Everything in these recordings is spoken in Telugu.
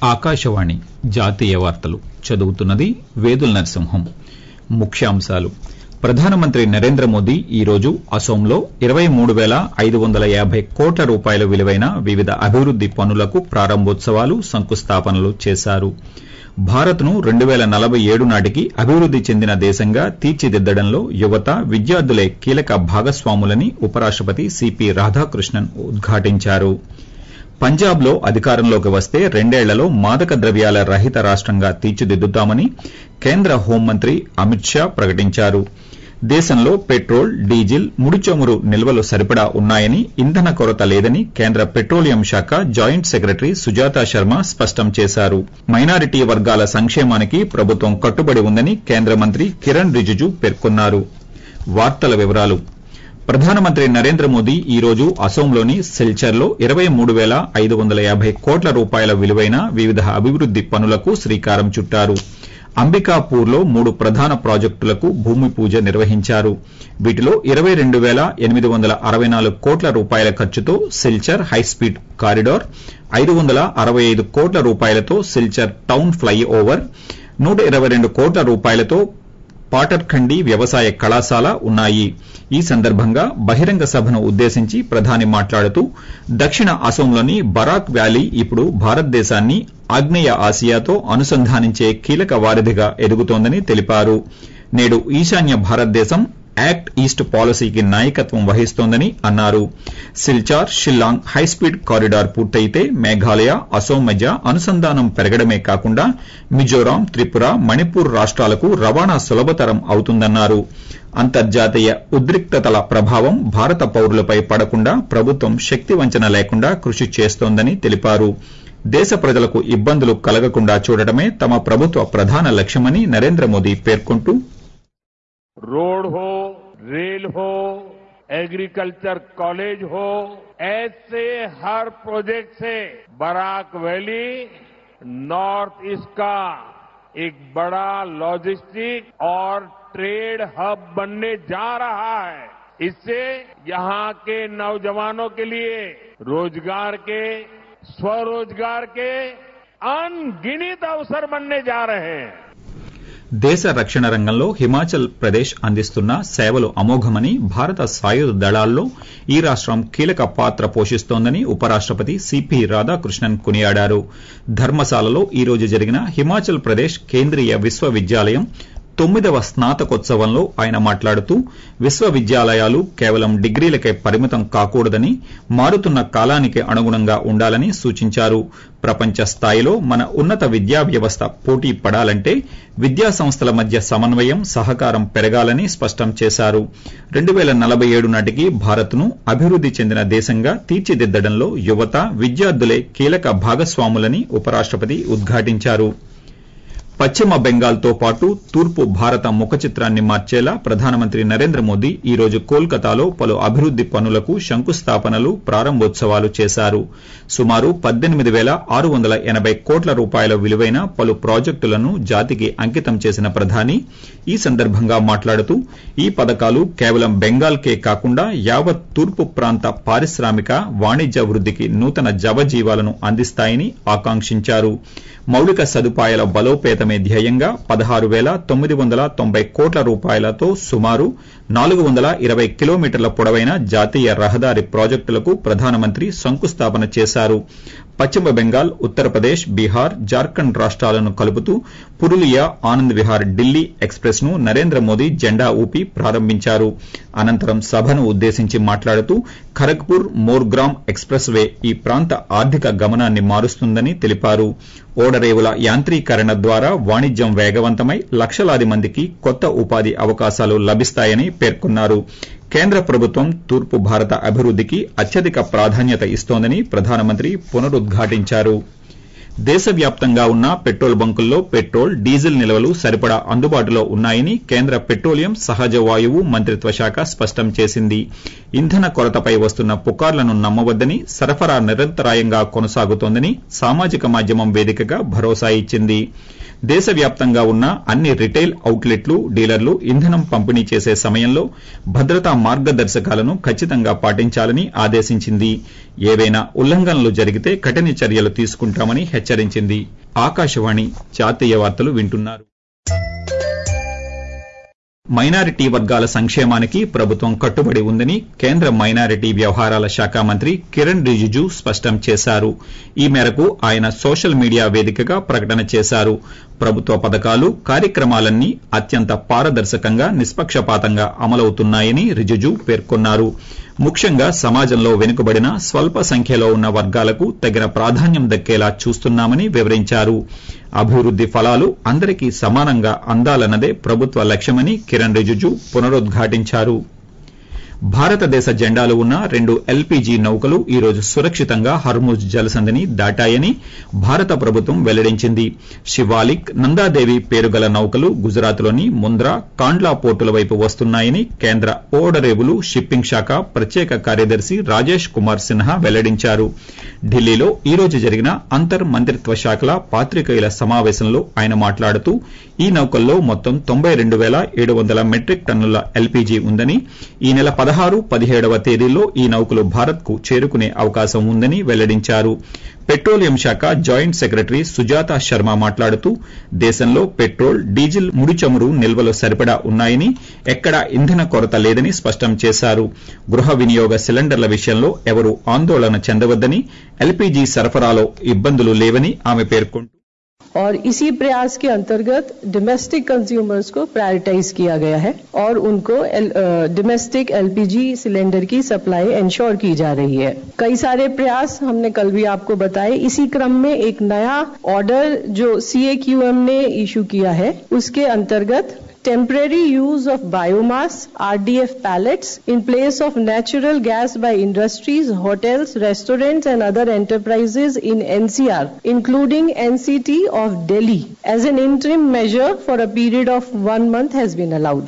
ఆకాశవాణి జాతీయ వార్తలు చదువుతున్నది వేదుల నరసింహం ముఖ్యాంశాలు ప్రధానమంత్రి నరేంద్ర మోదీ ఈ రోజు అసోంలో ఇరవై మూడు పేల ఐదు వందల యాబై కోట్ల రూపాయల విలువైన వివిధ అభివృద్ది పనులకు ప్రారంభోత్సవాలు శంకుస్థాపనలు చేశారు భారత్ ను రెండు పేల నలభై ఏడు నాటికి అభివృద్ది చెందిన దేశంగా తీర్చిదిద్దడంలో యువత విద్యార్థులే కీలక భాగస్వాములని ఉపరాష్టపతి సిపి రాధాకృష్ణన్ ఉద్ఘాటించారు పంజాబ్ లో అధికారంలోకి వస్తే రెండేళ్లలో మాదక ద్రవ్యాల రహిత రాష్టంగా తీర్చిదిద్దుతామని కేంద్ర హోంమంత్రి అమిత్ షా ప్రకటించారు దేశంలో పెట్రోల్ డీజిల్ ముడి చమురు నిల్వలు సరిపడా ఉన్నాయని ఇంధన కొరత లేదని కేంద్ర పెట్రోలియం శాఖ జాయింట్ సెక్రటరీ సుజాతా శర్మ స్పష్టం చేశారు మైనారిటీ వర్గాల సంక్షేమానికి ప్రభుత్వం కట్టుబడి ఉందని కేంద్ర మంత్రి కిరణ్ రిజిజు పేర్కొన్నారు వార్తల వివరాలు ప్రధానమంత్రి నరేంద్ర మోదీ ఈ రోజు అసోంలోని సిల్చర్లో ఇరవై మూడు పేల ఐదు వందల యాబై కోట్ల రూపాయల విలువైన వివిధ అభివృద్ది పనులకు శ్రీకారం చుట్టారు అంబికాపూర్లో మూడు ప్రధాన ప్రాజెక్టులకు భూమి పూజ నిర్వహించారు వీటిలో ఇరవై రెండు పేల ఎనిమిది వందల అరవై నాలుగు కోట్ల రూపాయల ఖర్చుతో సిల్చర్ హైస్పీడ్ కారిడార్ ఐదు వందల అరవై ఐదు కోట్ల రూపాయలతో సిల్చర్ టౌన్ ఫ్లై ఓవర్ నూట ఇరవై రెండు కోట్ల రూపాయలతో పాటర్ఖండి వ్యవసాయ కళాశాల ఉన్నాయి ఈ సందర్భంగా బహిరంగ సభను ఉద్దేశించి ప్రధాని మాట్లాడుతూ దక్షిణ అసోంలోని బరాక్ వ్యాలీ ఇప్పుడు భారతదేశాన్ని ఆగ్నేయ ఆసియాతో అనుసంధానించే కీలక వారధిగా ఎదుగుతోందని తెలిపారు నేడు ఈశాన్య భారతదేశం యాక్ట్ ఈస్ట్ పాలసీకి నాయకత్వం వహిస్తోందని అన్నారు సిల్చార్ షిల్లాంగ్ హైస్పీడ్ కారిడార్ పూర్తయితే మేఘాలయ అసోం మధ్య అనుసంధానం పెరగడమే కాకుండా మిజోరాం త్రిపుర మణిపూర్ రాష్టాలకు రవాణా సులభతరం అవుతుందన్నారు అంతర్జాతీయ ఉద్రిక్తతల ప్రభావం భారత పౌరులపై పడకుండా ప్రభుత్వం శక్తి వంచన లేకుండా కృషి చేస్తోందని తెలిపారు దేశ ప్రజలకు ఇబ్బందులు కలగకుండా చూడటమే తమ ప్రభుత్వ ప్రధాన లక్ష్యమని నరేంద్ర మోదీ పేర్కొంటూ रोड हो रेल हो एग्रीकल्चर कॉलेज हो ऐसे हर प्रोजेक्ट से बराक वैली नॉर्थ ईस्ट का एक बड़ा लॉजिस्टिक और ट्रेड हब बनने जा रहा है इससे यहां के नौजवानों के लिए रोजगार के स्वरोजगार के अनगिनत अवसर बनने जा रहे हैं దేశ రక్షణ రంగంలో హిమాచల్ ప్రదేశ్ అందిస్తున్న సేవలు అమోఘమని భారత సాయుధ దళాల్లో ఈ రాష్టం కీలక పాత్ర పోషిస్తోందని ఉపరాష్టపతి సిపి రాధాకృష్ణన్ కొనియాడారు ధర్మశాలలో ఈ రోజు జరిగిన హిమాచల్ ప్రదేశ్ కేంద్రీయ విశ్వవిద్యాలయం తొమ్మిదవ స్నాతకోత్సవంలో ఆయన మాట్లాడుతూ విశ్వవిద్యాలయాలు కేవలం డిగ్రీలకే పరిమితం కాకూడదని మారుతున్న కాలానికి అనుగుణంగా ఉండాలని సూచించారు ప్రపంచ స్థాయిలో మన ఉన్నత విద్యా వ్యవస్థ పోటీ పడాలంటే విద్యా సంస్థల మధ్య సమన్వయం సహకారం పెరగాలని స్పష్టం చేశారు రెండు పేల నలభై ఏడు నాటికి భారత్ను అభివృద్ది చెందిన దేశంగా తీర్చిదిద్దడంలో యువత విద్యార్థులే కీలక భాగస్వాములని ఉపరాష్టపతి ఉద్ఘాటించారు పశ్చిమ బెంగాల్తో పాటు తూర్పు భారత ముఖ చిత్రాన్ని మార్చేలా ప్రధానమంత్రి నరేంద్ర మోదీ ఈ రోజు కోల్కతాలో పలు అభివృద్ది పనులకు శంకుస్థాపనలు ప్రారంభోత్సవాలు చేశారు సుమారు పద్దెనిమిది పేల ఆరు వందల ఎనబై కోట్ల రూపాయల విలువైన పలు ప్రాజెక్టులను జాతికి అంకితం చేసిన ప్రధాని ఈ సందర్భంగా మాట్లాడుతూ ఈ పథకాలు కేవలం బెంగాల్కే కాకుండా యావత్ తూర్పు ప్రాంత పారిశ్రామిక వాణిజ్య వృద్దికి నూతన జవజీవాలను అందిస్తాయని ఆకాంక్షించారు మౌలిక సదుపాయాల బలోపేతమే ధ్యేయంగా పదహారు పేల తొమ్మిది వందల తొంభై కోట్ల రూపాయలతో సుమారు నాలుగు వందల ఇరవై కిలోమీటర్ల పొడవైన జాతీయ రహదారి ప్రాజెక్టులకు ప్రధానమంత్రి శంకుస్థాపన చేశారు పశ్చిమ బెంగాల్ ఉత్తరప్రదేశ్ బీహార్ జార్ఖండ్ రాష్టాలను కలుపుతూ పురులియా ఆనంద్ విహార్ ఢిల్లీ ఎక్స్ప్రెస్ ను నరేంద్ర మోదీ జెండా ఊపి ప్రారంభించారు అనంతరం సభను ఉద్దేశించి మాట్లాడుతూ ఖరగ్పూర్ మోర్గ్రామ్ ఎక్స్ప్రెస్ వే ఈ ప్రాంత ఆర్థిక గమనాన్ని మారుస్తుందని తెలిపారు ఓడరేవుల యాంత్రీకరణ ద్వారా వాణిజ్యం వేగవంతమై లక్షలాది మందికి కొత్త ఉపాధి అవకాశాలు లభిస్తాయని పేర్కొన్నారు కేంద్ర ప్రభుత్వం తూర్పు భారత అభివృద్దికి అత్యధిక ప్రాధాన్యత ఇస్తోందని ప్రధానమంత్రి పునరుద్ఘాటించారు దేశవ్యాప్తంగా ఉన్న పెట్రోల్ బంకుల్లో పెట్రోల్ డీజిల్ నిల్వలు సరిపడా అందుబాటులో ఉన్నాయని కేంద్ర పెట్రోలియం సహజ వాయువు మంత్రిత్వ శాఖ స్పష్టం చేసింది ఇంధన కొరతపై వస్తున్న పుకార్లను నమ్మవద్దని సరఫరా నిరంతరాయంగా కొనసాగుతోందని సామాజిక మాధ్యమం వేదికగా భరోసా ఇచ్చింది దేశవ్యాప్తంగా ఉన్న అన్ని రిటైల్ అవుట్లెట్లు డీలర్లు ఇంధనం పంపిణీ చేసే సమయంలో భద్రతా మార్గదర్శకాలను ఖచ్చితంగా పాటించాలని ఆదేశించింది ఏవైనా ఉల్లంఘనలు జరిగితే కఠిన చర్యలు తీసుకుంటామని హెచ్చరించింది ఆకాశవాణి జాతీయ వార్తలు వింటున్నారు మైనారిటీ వర్గాల సంక్షేమానికి ప్రభుత్వం కట్టుబడి ఉందని కేంద్ర మైనారిటీ వ్యవహారాల శాఖ మంత్రి కిరణ్ రిజిజు స్పష్టం చేశారు ఈ మేరకు ఆయన సోషల్ మీడియా వేదికగా ప్రకటన చేశారు ప్రభుత్వ పథకాలు కార్యక్రమాలన్నీ అత్యంత పారదర్శకంగా నిష్పక్షపాతంగా అమలవుతున్నాయని రిజిజు పేర్కొన్నారు ముఖ్యంగా సమాజంలో వెనుకబడిన స్వల్ప సంఖ్యలో ఉన్న వర్గాలకు తగిన ప్రాధాన్యం దక్కేలా చూస్తున్నామని వివరించారు అభివృద్ది ఫలాలు అందరికీ సమానంగా అందాలన్నదే ప్రభుత్వ లక్ష్యమని కిరణ్ రిజిజు పునరుద్ఘాటించారు భారతదేశ జెండాలు ఉన్న రెండు ఎల్పీజీ నౌకలు ఈ రోజు సురక్షితంగా హర్ముజ్ జలసంధిని దాటాయని భారత ప్రభుత్వం వెల్లడించింది శివాలిక్ నందాదేవి పేరుగల నౌకలు గుజరాత్లోని ముంద్రా కాండ్లా పోర్టుల వైపు వస్తున్నాయని కేంద్ర ఓడరేవులు షిప్పింగ్ శాఖ ప్రత్యేక కార్యదర్శి రాజేష్ కుమార్ సిన్హా వెల్లడించారు ఢిల్లీలో ఈ రోజు జరిగిన అంతర్ మంత్రిత్వ శాఖల పాత్రికేయుల సమావేశంలో ఆయన మాట్లాడుతూ ఈ నౌకల్లో మొత్తం తొంభై రెండు వేల ఏడు వందల మెట్రిక్ టన్నుల ఎల్పీజీ ఉందని ఈ నెల పదహారు పదిహేడవ తేదీల్లో ఈ నౌకలు భారత్కు చేరుకునే అవకాశం ఉందని వెల్లడించారు పెట్రోలియం శాఖ జాయింట్ సెక్రటరీ సుజాత శర్మ మాట్లాడుతూ దేశంలో పెట్రోల్ డీజిల్ ముడి చమురు నిల్వలు సరిపడా ఉన్నాయని ఎక్కడా ఇంధన కొరత లేదని స్పష్టం చేశారు గృహ వినియోగ సిలిండర్ల విషయంలో ఎవరూ ఆందోళన చెందవద్దని ఎల్పీజీ సరఫరాలో ఇబ్బందులు లేవని ఆమె పేర్కొంటూ और इसी प्रयास के अंतर्गत डोमेस्टिक कंज्यूमर्स को प्रायोरिटाइज किया गया है और उनको डोमेस्टिक एलपीजी सिलेंडर की सप्लाई इंश्योर की जा रही है कई सारे प्रयास हमने कल भी आपको बताए इसी क्रम में एक नया ऑर्डर जो सीएक्यूएम ने इशू किया है उसके अंतर्गत temporary use of biomass RDF pallets in place of natural gas by industries, hotels, restaurants and other enterprises in NCR, including NCT of Delhi, as an interim measure for a period of one month has been allowed.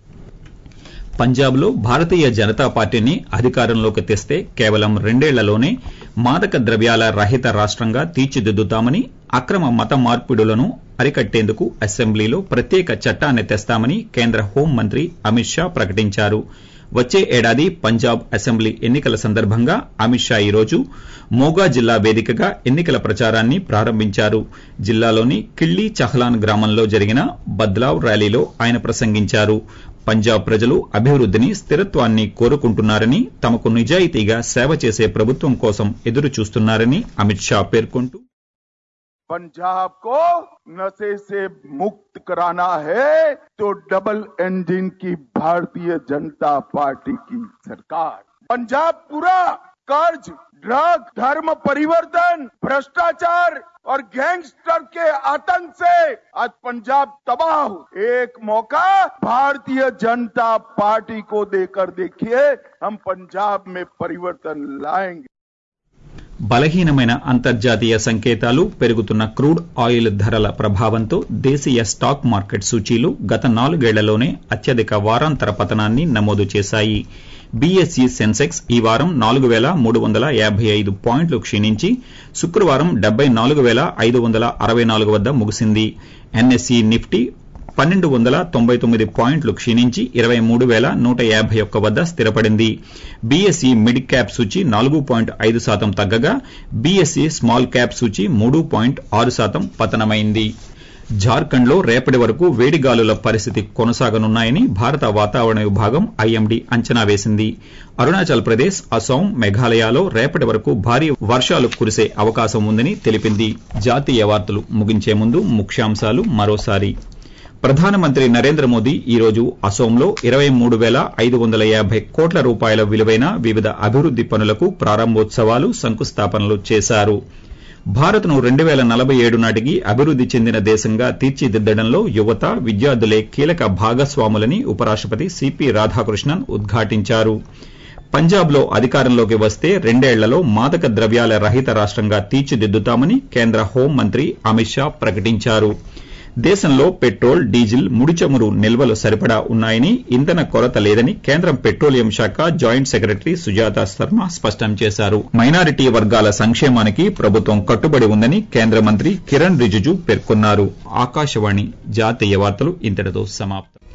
పంజాబ్లో భారతీయ జనతా పార్టీని అధికారంలోకి తెస్తే కేవలం రెండేళ్లలోనే మాదక ద్రవ్యాల రహిత రాష్ట్రంగా తీర్చిదిద్దుతామని అక్రమ మత మార్పిడులను అరికట్టేందుకు అసెంబ్లీలో ప్రత్యేక చట్టాన్ని తెస్తామని కేంద్ర హోంమంత్రి అమిత్ షా ప్రకటించారు వచ్చే ఏడాది పంజాబ్ అసెంబ్లీ ఎన్నికల సందర్భంగా అమిత్ షా ఈ రోజు మోగా జిల్లా వేదికగా ఎన్నికల ప్రచారాన్ని ప్రారంభించారు జిల్లాలోని కిళ్లీ చహ్లాన్ గ్రామంలో జరిగిన బద్లావ్ ర్యాలీలో ఆయన ప్రసంగించారు పంజాబ్ ప్రజలు అభివృద్దిని స్థిరత్వాన్ని కోరుకుంటున్నారని తమకు నిజాయితీగా సేవ చేసే ప్రభుత్వం కోసం ఎదురు చూస్తున్నారని అమిత్ షా పేర్కొంటూ पंजाब को नशे से मुक्त कराना है तो डबल इंजन की भारतीय जनता पार्टी की सरकार पंजाब पूरा कर्ज ड्रग धर्म परिवर्तन भ्रष्टाचार और गैंगस्टर के आतंक से आज पंजाब तबाह हो एक मौका भारतीय जनता पार्टी को देकर देखिए हम पंजाब में परिवर्तन लाएंगे బలహీనమైన అంతర్జాతీయ సంకేతాలు పెరుగుతున్న క్రూడ్ ఆయిల్ ధరల ప్రభావంతో దేశీయ స్టాక్ మార్కెట్ సూచీలు గత నాలుగేళ్లలోనే అత్యధిక వారాంతర పతనాన్ని నమోదు చేశాయి బీఎస్ఈ సెన్సెక్స్ ఈ వారం నాలుగు వేల మూడు వందల యాభై ఐదు పాయింట్లు క్షీణించి శుక్రవారం డెబ్బై నాలుగు వేల ఐదు వందల అరవై నాలుగు వద్ద ముగిసింది ఎన్ఎస్ఈ నిఫ్టీ పన్నెండు వందల తొంభై తొమ్మిది పాయింట్లు క్షీణించి ఇరవై మూడు వేల నూట యాభై ఒక్క వద్ద స్థిరపడింది బీఎస్ఈ మిడ్ క్యాప్ సూచి నాలుగు పాయింట్ ఐదు శాతం తగ్గగా బీఎస్ఈ స్మాల్ క్యాప్ సూచి మూడు పాయింట్ ఆరు శాతం పతనమైంది జార్ఖండ్లో రేపటి వరకు వేడిగాలుల పరిస్థితి కొనసాగనున్నాయని భారత వాతావరణ విభాగం ఐఎండీ అంచనా వేసింది అరుణాచల్ ప్రదేశ్ అస్సాం మేఘాలయలో రేపటి వరకు భారీ వర్షాలు కురిసే అవకాశం ఉందని తెలిపింది జాతీయ వార్తలు ముగించే ముందు ముఖ్యాంశాలు మరోసారి ప్రధానమంత్రి నరేంద్ర మోదీ ఈ రోజు అసోంలో ఇరవై మూడు వేల ఐదు వందల యాభై కోట్ల రూపాయల విలువైన వివిధ అభివృద్ది పనులకు ప్రారంభోత్సవాలు శంకుస్థాపనలు చేశారు భారత్ను రెండు వేల నలభై ఏడు నాటికి అభివృద్ది చెందిన దేశంగా తీర్చిదిద్దడంలో యువత విద్యార్థులే కీలక భాగస్వాములని ఉపరాష్టపతి సిపి రాధాకృష్ణన్ ఉద్ఘాటించారు పంజాబ్లో అధికారంలోకి వస్తే రెండేళ్లలో మాదక ద్రవ్యాల రహిత రాష్ట్రంగా తీర్చిదిద్దుతామని కేంద్ర హోంమంత్రి అమిత్ షా ప్రకటించారు దేశంలో పెట్రోల్ డీజిల్ ముడి చమురు నిల్వలు సరిపడా ఉన్నాయని ఇంధన కొరత లేదని కేంద్రం పెట్రోలియం శాఖ జాయింట్ సెక్రటరీ సుజాత శర్మ స్పష్టం చేశారు మైనారిటీ వర్గాల సంక్షేమానికి ప్రభుత్వం కట్టుబడి ఉందని కేంద్ర మంత్రి కిరణ్ రిజిజు పేర్కొన్నారు ఆకాశవాణి జాతీయ వార్తలు ఇంతటితో సమాప్తం